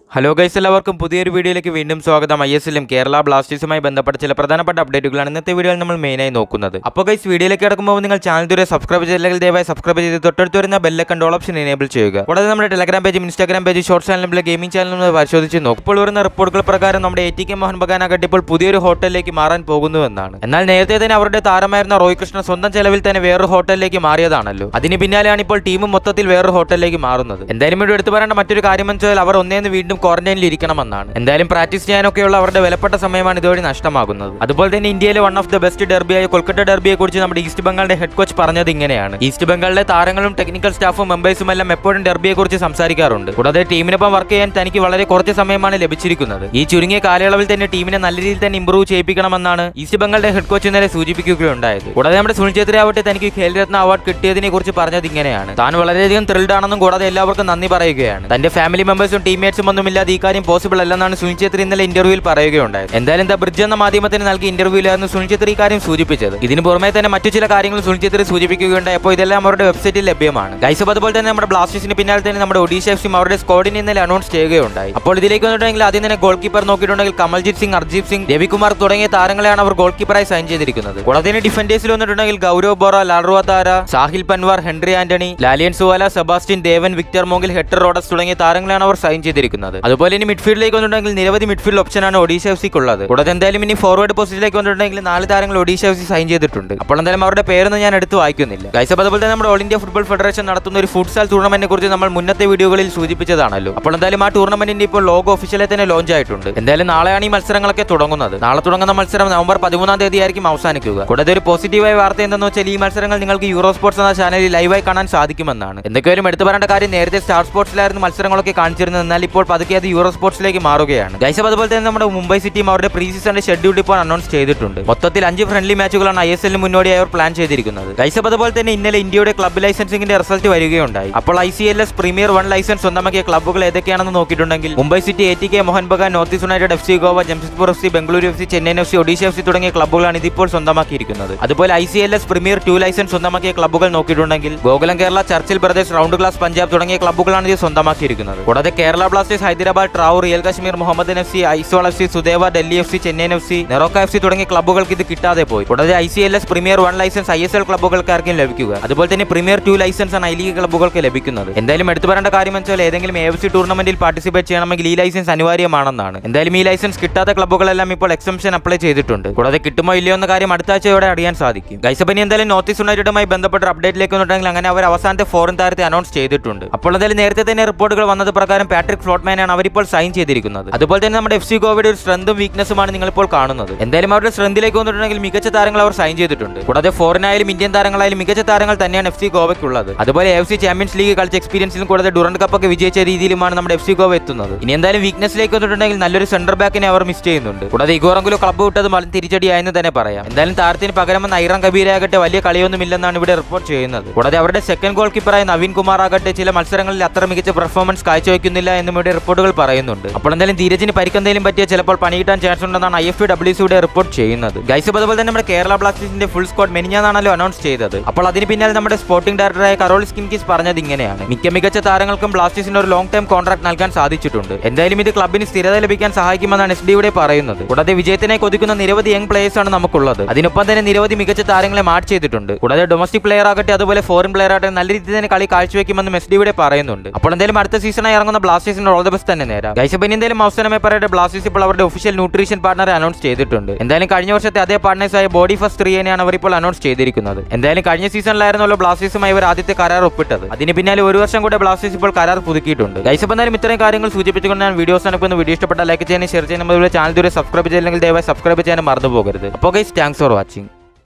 hello guys എല്ലാവർക്കും പുതിയൊരു വീഡിയോയിലേക്ക് വീണ്ടും സ്വാഗതം ഐ എസ് എല്ലും കേരള ബ്ലാസ്റ്റേഴ്സുമായി ബന്ധപ്പെട്ട ചില പ്രധാനപ്പെട്ട അപ്ഡേറ്റുകളാണ് ഇന്നത്തെ വീഡിയോയിൽ നമ്മൾ മെയിനായി നോക്കുന്നത് അപ്പോൾ ഗൈസ് വീഡിയോയിലേക്ക് കിടക്കുമ്പോൾ നിങ്ങൾ ചാനൽ ദൂരെ സബ്സ്ക്രൈബ് ചെയ്തില്ലെങ്കിൽ ദയവായി സബ്സ്ക്രൈബ് ചെയ്ത് തൊട്ടടുത്ത് വരുന്ന ബെല്ലൈക്കൺ ഓൾ ഓപ്ഷൻ എനേബിൾ ചെയ്യുക കൂടാതെ നമ്മുടെ ടെലഗ്രാം പേജും ഇൻസ്റ്റാഗ്രാം പേജ് ഷോർട്ട് ചാനലിലെ ഗെയിമിംഗ് ചാനലും ഒന്ന് പരിശോധിച്ച് നോക്കും ഇപ്പോൾ വരുന്ന റിപ്പോർട്ടുകൾ പ്രകാരം നമ്മുടെ എ ടി കെ മോഹൻ ബഗാനാകട്ടെ ഇപ്പോൾ പുതിയൊരു ഹോട്ടലിലേക്ക് മാറാൻ പോകുന്നുവെന്നാണ് എന്നാൽ നേരത്തെ തന്നെ അവരുടെ താരമായിരുന്ന റോയ് കൃഷ്ണ സ്വന്തം ചെലവിൽ തന്നെ വേറൊരു ഹോട്ടലിലേക്ക് മാറിയതാണല്ലോ അതിന് പിന്നാലെയാണ് ഇപ്പോൾ ടീം മൊത്തത്തിൽ വേറൊരു ഹോട്ടലിലേക്ക് മാറുന്നത് എന്തായാലും ഇവിടെ എടുത്തു പറയേണ്ട മറ്റൊരു കാര്യം എന്ന് വെച്ചാൽ അവർ ഒന്നേന്ന് വീണ്ടും ക്വാറന്റൈനിൽ ഇരിക്കണമെന്നാണ് എന്തായാലും പ്രാക്ടീസ് ചെയ്യാനൊക്കെയുള്ള അവരുടെ വിലപ്പെട്ട സമയമാണ് ഇതുവഴി നഷ്ടമാകുന്നത് അതുപോലെ തന്നെ ഇന്ത്യയിലെ വൺ ഓഫ് ദ ബെസ്റ്റ് ഡെർബിയായ കൊൽക്കത്ത ഡെർബിയെ കുറിച്ച് നമ്മുടെ ഈസ്റ്റ് ബംഗാളിന്റെ ഹെഡ് കോച്ച് പറഞ്ഞത് ഇങ്ങനെയാണ് ഈസ്റ്റ് ബംഗാളിലെ താരങ്ങളും ടെക്നിക്കൽ സ്റ്റാഫും മെമ്പേഴ്സും എല്ലാം എപ്പോഴും ഡെർബിയെ കുറിച്ച് സംസാരിക്കാറുണ്ട് കൂടാതെ ടീമിനൊപ്പം വർക്ക് ചെയ്യാൻ തനിക്ക് വളരെ കുറച്ച് സമയമാണ് ലഭിച്ചിരിക്കുന്നത് ഈ ചുരുങ്ങിയ കാലയളവിൽ തന്നെ ടീമിനെ നല്ല രീതിയിൽ തന്നെ ഇംപ്രൂവ് ചെയ്യിപ്പിക്കണമെന്നാണ് ഈസ്റ്റ് ബംഗാളിന്റെ ഹെഡ് കോച്ച് ഇന്നലെ സൂചിപ്പിക്കുകയുണ്ടായത് കൂടാതെ നമ്മുടെ സുനിൽ ഛേത്രി ആവട്ടെ തനിക്ക് ഖേൽരത്ന അവാർഡ് കിട്ടിയതിനെ കുറിച്ച് പറഞ്ഞത് ഇങ്ങനെയാണ് താൻ വളരെയധികം ത്രിൽഡ് ആണെന്നും കൂടാതെ എല്ലാവർക്കും നന്ദി പറയുകയാണ് തന്റെ ഫാമിലി മെമ്പേഴ്സും ടീംമേറ്റ്സും ഒന്നുമില്ലാതെ ഈ കാര്യം പോസിബിൾ അല്ലെന്നാണ് സുനിൽ ഛേത്രി ഇന്നലെ ഇന്റർവ്യൂവിൽ പറയുകയുണ്ടായത് എന്തായാലും ദ ബ്രിഡ്ജ് എന്ന മാധ്യമത്തിന് നൽകിയ ഇന്റർവ്യൂവിലായിരുന്നു സുനിൽ ഛേത്രി ഈ കാര്യം സൂചിപ്പിച്ചത് ഇതിന് പുറമെ തന്നെ മറ്റു ചില കാര്യങ്ങൾ സുനിൽ ഛേത്രി സൂചിപ്പിക്കുകയുണ്ടായി അപ്പോൾ ഇതെല്ലാം അവരുടെ വെബ്സൈറ്റിൽ ലഭ്യമാണ് ഗൈസപ്പ് അതുപോലെ തന്നെ നമ്മുടെ ബ്ലാസ്റ്റേഴ്സിന് പിന്നാലെ തന്നെ നമ്മുടെ ഒഡീഷ എഫ് സിയും അവരുടെ സ്ക്വാഡിനെ ഇന്നലെ അനൗൺസ് ചെയ്യുകയുണ്ടായി അപ്പോൾ ഇതിലേക്ക് വന്നിട്ടുണ്ടെങ്കിൽ ആദ്യം തന്നെ ഗോൾ കീപ്പർ നോക്കിയിട്ടുണ്ടെങ്കിൽ കമൽജിത് സിംഗ് അർജീത് സിംഗ് രവികുമാർ തുടങ്ങിയ താരങ്ങളെയാണ് അവർ ഗോൾ കീപ്പറായി സൈൻ ചെയ്തിരിക്കുന്നത് കൂടാതെ തന്നെ ഡിഫൻഡേഴ്സിൽ വന്നിട്ടുണ്ടെങ്കിൽ Gaurav Bora Lalruatthara Sahil Panwar Henry Antony Lalliansuala Sebastian Devan Victor Mongil Hector Rodas തുടങ്ങിയ താരങ്ങളെയാണ് അവർ സൈൻ ചെയ്തിരിക്കുന്നത് അതുപോലെ ഇനി മിഡ്ഫീൽഡിലേക്ക് വന്നിട്ടുണ്ടെങ്കിൽ നിരവധി മിഡ്ഫീൽഡ് ഓപ്ഷനാണ് ഒഡീഷ എഫ് സിക്ക് ഉള്ളത് കൂടാതെ എന്തായാലും ഇനി ഫോർവേഡ് പൊസിഷനിലേക്ക് വന്നിട്ടുണ്ടെങ്കിൽ നാല് താരങ്ങൾ ഒഡീഷ എഫ് സി സൈൻ ചെയ്തിട്ടുണ്ട് അപ്പോൾ എന്തായാലും അവരുടെ പേരൊന്നും ഞാൻ എടുത്ത് വായിക്കുന്നില്ല ഗൈസപ്പ് അതുപോലെ തന്നെ നമ്മുടെ ഓൾ ഇന്ത്യ ഫുട്ബോൾ ഫെഡറേഷൻ നടത്തുന്ന ഒരു ഫുട്സാൽ ടൂർണമെന്റിനെ കുറിച്ച് നമ്മൾ മുന്നത്തെ വീഡിയോകളിൽ സൂചിപ്പിച്ചതാണല്ലോ അപ്പോൾ എന്തായാലും ആ ടൂർണമെന്റിന്റെ ഇപ്പോൾ ലോഗോ ഒഫീഷ്യലെ തന്നെ ലോഞ്ച് ആയിട്ടുണ്ട് എന്തായാലും നാളെയാണ് ഈ മത്സരങ്ങളൊക്കെ തുടങ്ങുന്നത് നാളെ തുടങ്ങുന്ന മത്സരം നവംബർ പതിമൂന്നാം തീയതി ആയിരിക്കും അവസാനിക്കുക കൂടാതെ ഒരു പോസിറ്റീവായ വാർത്ത എന്തെന്ന് വെച്ചാൽ ഈ മത്സരങ്ങൾ നിങ്ങൾക്ക് യൂറോ സ്പോർട്സ് എന്ന ചാനലിൽ ലൈവായി കാണാൻ സാധിക്കുമെന്നാണ് എന്തൊക്കെയാലും എടുത്തു പറയേണ്ട കാര്യം നേരത്തെ സ്റ്റാർ സ്പോർട്സിലായിരുന്നു മത്സരങ്ങളൊക്കെ കാണിച്ചിരുന്നത് എന്നാൽ ഇപ്പോൾ പതുക്കെ അത് യൂറോ സ്പോർട്സിലേക്ക് മാറുകയാണ് ഗൈസപ്പ് അതുപോലെ തന്നെ നമ്മുടെ മുംബൈ സിറ്റിയും അവരുടെ പ്രീ സീസണിന്റെ ഷെഡ്യൂൾ ഇപ്പോൾ അനൗൺസ് ചെയ്തിട്ടുണ്ട് മൊത്തത്തിൽ അഞ്ച് ഫ്രണ്ട്ലി മാച്ചുകളാണ് ഐ എസ് എല്ലിന് മുന്നോടിയായി അവർ പ്ലാൻ ചെയ്തിരിക്കുന്നത് ഗൈസപ്പ് അതുപോലെ തന്നെ ഇന്നലെ ഇന്ത്യയുടെ ക്ലബ്ബ് ലൈസൻസിംഗിന്റെ റിസൾട്ട് വരികയുണ്ടായി അപ്പോൾ I C L S premier one license സ്വന്തമാക്കിയ ക്ലബ്ബുകൾ ഏതൊക്കെയാണെന്ന് നോക്കിയിട്ടുണ്ടെങ്കിൽ Mumbai city A T K Mohan Bagan north east united F C Goa Jamshedpur F C Bengaluru F C Chennaiyin F C Odisha F C തുടങ്ങിയ ക്ലബ്ബുകളാണ് ഇതിപ്പോൾ സ്വന്തമാക്കിയിരിക്കുന്നത് അതുപോലെ I C L S premier two license സ്വന്തമാക്കിയ ക്ലബ്ബുകൾ നോക്കിയിട്ടുണ്ടെങ്കിൽ Gokulam Kerala Churchill brothers round glass Punjab തുടങ്ങിയ ക്ലബ്ബുകളാണ് ഇത് സ്വന്തമാക്കിയിരിക്കുന്നത് കൂടാതെ Kerala blasters Hyderabad ട്രാവൂർ real Kashmir Mohammedan F C Aizawl F C Sudeva Delhi F C Chennaiyin F C Neroca F C തുടങ്ങിയ ക്ലബ്ബുകൾക്ക് ഇത് കിട്ടാതെ പോയി കൂടാതെ I C L S premier one license I S L ക്ലബ്ബുകൾക്കാർക്കും ലഭിക്കുക അതുപോലെ തന്നെ പ്രീമിയർ ടു ലൈസൻസ് ആണ് ഐ ലീഗ് ക്ലബ്ബുകൾക്ക് ലഭിക്കുന്നത് എന്തായാലും എടുത്തു പറയേണ്ട കാര്യം വെച്ചാൽ ഏതെങ്കിലും എ എഫ് സി ടൂർണമെന്റിൽ പാർട്ടിസിപ്പേറ്റ് ചെയ്യണമെങ്കിൽ ഈ ലൈസൻസ് അനിവാര്യമാണെന്നാണ് എന്തായാലും ഈ ലൈസൻസ് കിട്ടാത്ത ക്ലബ്ബുകളെല്ലാം ഇപ്പോൾ എക്സംഷൻ അപ്ലൈ ചെയ്തിട്ടുണ്ട് കൂടാതെ കിട്ടുമോ ഇല്ലയോ എന്ന കാര്യം അടുത്ത ആഴ്ചയോടെ അറിയാൻ സാധിക്കും ഗൈസപ്പനി എന്തായാലും നോർത്ത് ഈസ്റ്റ് യുണൈറ്റഡുമായി ബന്ധപ്പെട്ട ഒരു അപ്ഡേറ്റിലേക്ക് വന്നിട്ടുണ്ടെങ്കിൽ അങ്ങനെ അവർ അവസാനത്തെ ഫോറിൻ താരത്തെ അനൗൺസ് ചെയ്തിട്ടുണ്ട് അപ്പോൾ എന്തായാലും നേരത്തെ തന്നെ റിപ്പോർട്ടുകൾ വന്നത് പ്രകാരം പാട്രിക് ഫ്ലോട്ട്മാനാണ് അവരിപ്പോൾ സൈൻ ചെയ്തിരിക്കുന്നത് അതുപോലെ തന്നെ നമ്മുടെ എഫ് സി ഗോവയുടെ ഒരു സ്ട്രെങ്തും വീക്ക്നസ്സുമാണ് നിങ്ങളിപ്പോൾ കാണുന്നത് എന്തായാലും അവരുടെ സ്ട്രെങ്തിലേക്ക് വന്നിട്ടുണ്ടെങ്കിൽ മികച്ച താരങ്ങൾ അവർ സൈൻ ചെയ്തിട്ടുണ്ട് കൂടാതെ ഫോറിനായാലും ഇന്ത്യൻ താരങ്ങളായാലും മികച്ച താരങ്ങൾ തന്നെയാണ് എഫ് സി ഗോവയ്ക്കുള്ളത് അതുപോലെ എഫ് സി ചാമ്പ്യൻസ് ലീഗ് കളിച്ച എക്സ്പീരിയൻസിലും കൂടാതെ ഡുറന്റ് കപ്പ് ഒക്കെ വിജയിച്ച രീതിയിലുമാണ് നമ്മുടെ എഫ് സി ഗോവ എത്തുന്നത് ഇനി എന്തായാലും വീക്ക്നസ്സിലേക്ക് വന്നിട്ടുണ്ടെങ്കിൽ നല്ലൊരു സെന്റർ ബാക്കിനെ അവർ മിസ് ചെയ്യുന്നുണ്ട് കൂടാതെ ഇഗോറങ്കുലോ ക്ലബ്ബ് വിട്ടത് മലം തിരിച്ചടിയായെന്ന് തന്നെ പറയാം എന്തായാലും താരത്തിന് പകരം വന്ന ഐറൻ കബീരാകട്ടെ വലിയ കളിയൊന്നുമില്ലെന്നാണ് ഇവിടെ റിപ്പോർട്ട് ചെയ്യുന്നത് കൂടാതെ അവരുടെ സെക്കൻഡ് ഗോൾ കീപ്പറായ നവീൻ കുമാർ ആകട്ടെ ചില മത്സരങ്ങളിൽ അത്ര മികച്ച പെർഫോമൻസ് കാഴ്ചവെക്കുന്നില്ല എന്നും ഇവിടെ റിപ്പോർട്ടുകൾ പറയുന്നുണ്ട് അപ്പോൾ എന്തായാലും ധീരജിന് പരിക്കെന്തെങ്കിലും പറ്റിയ ചിലപ്പോൾ പണി കിട്ടാൻ ചാൻസ് ഉണ്ടെന്നാണ് ഐ എഫ് ഡബ്ല്യു സിയുടെ റിപ്പോർട്ട് ചെയ്യുന്നത് ഗൈസ് അതുപോലെ തന്നെ നമ്മുടെ കേരള ബ്ലാസ്റ്റേഴ്സിന്റെ ഫുൾ സ്ക്വാഡ് മെനിഞ്ഞാണല്ലോ അനൗൺസ് ചെയ്തത് അപ്പോൾ അതിന് പിന്നാലെ നമ്മുടെ സ്പോർട്ടിംഗ് ഡയറക്ടറായ കറോൾ സ്കിംകിസ് പറഞ്ഞത് ഇങ്ങനെയാണ് മിക്ക മികച്ച താരങ്ങൾക്കും ബ്ലാസ്റ്റേഴ്സിന് ഒരു ലോങ് ടൈം കോൺട്രാക്ട് നൽകാൻ സാധിച്ചിട്ടുണ്ട് എന്തായാലും ഇത് ക്ലബിന് സ്ഥിരത ലഭിക്കാൻ സഹായിക്കുമെന്നാണ് എസ് ഡിയുടെ പറയുന്നത് കൂടാതെ വിജയത്തിനെ കൊതിക്കുന്ന നിരവധി യങ് പ്ലേയേഴ്സ് ആണ് നമുക്കുള്ളത് അതിനൊപ്പം തന്നെ നിരവധി മികച്ച താരങ്ങളെ മാച്ച് ചെയ്തിട്ടുണ്ട് കൂടാതെ ഡൊമസ്റ്റിക് പ്ലെയർ ആകട്ടെ അതുപോലെ ഫോറിൻ പ്ലെയർ ആകട്ടെ നല്ല രീതിയിൽ തന്നെ കളി കാഴ്ചവെക്കുമെന്നും എസ് ഡിയുടെ പറയുന്നുണ്ട് അപ്പോൾ എന്തായാലും അടുത്ത സീസണായി ഇറങ്ങുന്ന ബ്ലാസ്റ്റേഴ്സിന് ഓൾ ദ ബെസ്റ്റ് തന്നെ നേരം ഗൈസബൻ എന്തായാലും അവസാനമായി പറയട്ടെ ബ്ലാസ്റ്റേഴ്സ് ഇപ്പോൾ അവരുടെ ഒഫീഷ്യൽ ന്യൂട്രീഷൻ പാർട്ണറെ അനൗൺസ് ചെയ്തിട്ടുണ്ട് എന്തായാലും കഴിഞ്ഞ വർഷത്തെ അതേ പാർട്ട്നേഴ്സായ ബോഡി ഫസ്റ്റ് ത്രീനെയാണ് അവർ ഇപ്പോൾ അനൗൺസ് ചെയ്തിരിക്കുന്നത് എന്തായാലും കഴിഞ്ഞ സീസണിലായിരുന്നല്ലോ ബ്ലാസ്റ്റേഴ്സുമായി ഇവർ ആദ്യത്തെ കരാർ ഒപ്പിട്ടത് അതിന് പിന്നാലെ ഒരു വർഷം കൂടെ ബ്ലാസ്റ്റേഴ്സ് ഇപ്പോൾ കരാർ പുതുക്കിയിട്ടുണ്ട് ഗൈസപ്പ് എന്തായാലും ഇത്രയും കാര്യങ്ങൾ സൂചിപ്പിച്ചുകൊണ്ട് ഞാൻ വീഡിയോസ് അനുഭവം വീഡിയോ ഇഷ്ടപ്പെട്ട ലൈക്ക് ചെയ്യാനും ഷെയർ ചെയ്യാനും അതുപോലെ ചാനൽ ദൂരെ സബ്സ്ക്രൈബ് ചെയ്തില്ലെങ്കിൽ ദയവായി സബ്സ്ക്രൈബ് ചെയ്യാനും മറന്നു പോകരുത് അപ്പോൾ ഗൈസ് താങ്ക്സ് ഫോർ വാച്ചിങ്